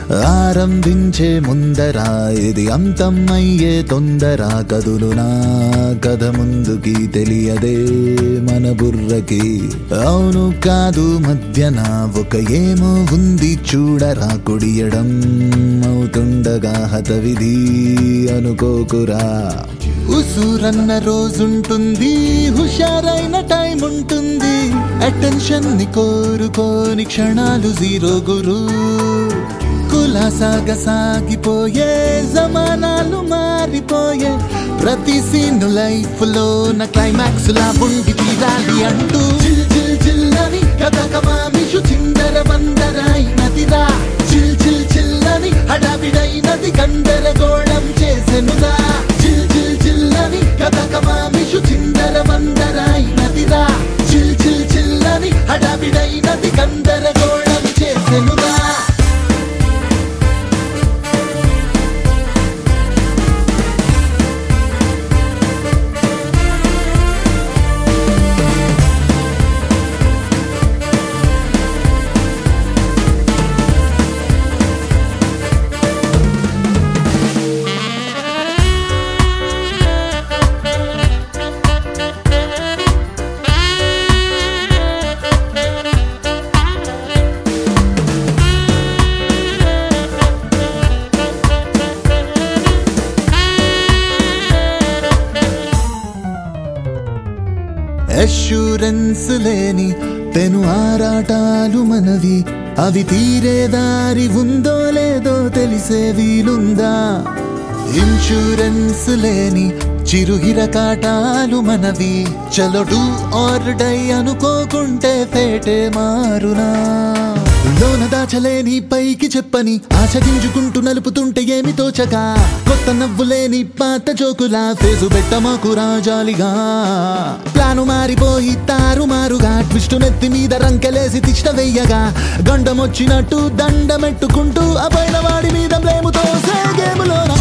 ఆరంభించే ముందర ఇది అంతం అయ్యే తొందర కదులు నా కథ ముందుకి తెలియదే మన బుర్రకి అవును కాదు మధ్యన ఒక ఏమో ఉంది చూడరా కొడియడం అవుతుండగా హతవిధి అనుకోకురా ఉసూరన్న రోజుంటుంది హుషారైన టైం ఉంటుంది అటెన్షన్ ని కోరుకోని క్షణాలు జీరో గురు కులాసాగ సాగిపోయే జమానాలు మారిపోయే ప్రతి సీన్ లైఫ్ లో నా క్లైమాక్స్ లా ఉండి తీరాలి అంటూ జిల్ జిల్ జిల్లని కథ కమామిషు చిందర వందరైనదిరా జిల్ జిల్ జిల్లని హడావిడైనది గందరగోళం చేసెనురా జిల్ జిల్ జిల్లని కథ కమామిషు చిందర వందరైనదిరా జిల్ జిల్ జిల్లని హడావిడైనది గందరగోళం చేసెనురా అష్యూరెన్స్ లేని పెను ఆరాటాలు మనవి అవి తీరే దారి ఉందో లేదో తెలిసే వీలుందా ఇన్సూరెన్స్ లేని చిరుహిర కాటాలు మనవి చలో ఆర్ డై అనుకోకుంటే ఫేటే మారునా లోన దాచలేని పైకి చెప్పని ఆశ గింజుకుంటూ నలుపుతుంటే ఏమి తోచగా కొత్త నవ్వులేని పాత జోకులా ఫేసు పెట్టమాకు రాజాలిగా ప్లాను మారిపోయి తారుమారుగా ట్విస్ట్ నెత్తి మీద రంకెలేసి తిష్ట వెయ్యగా గండమొచ్చినట్టు దండమెట్టుకుంటూ ఆ పైన వాడి మీద బ్లేముతో గేములోనా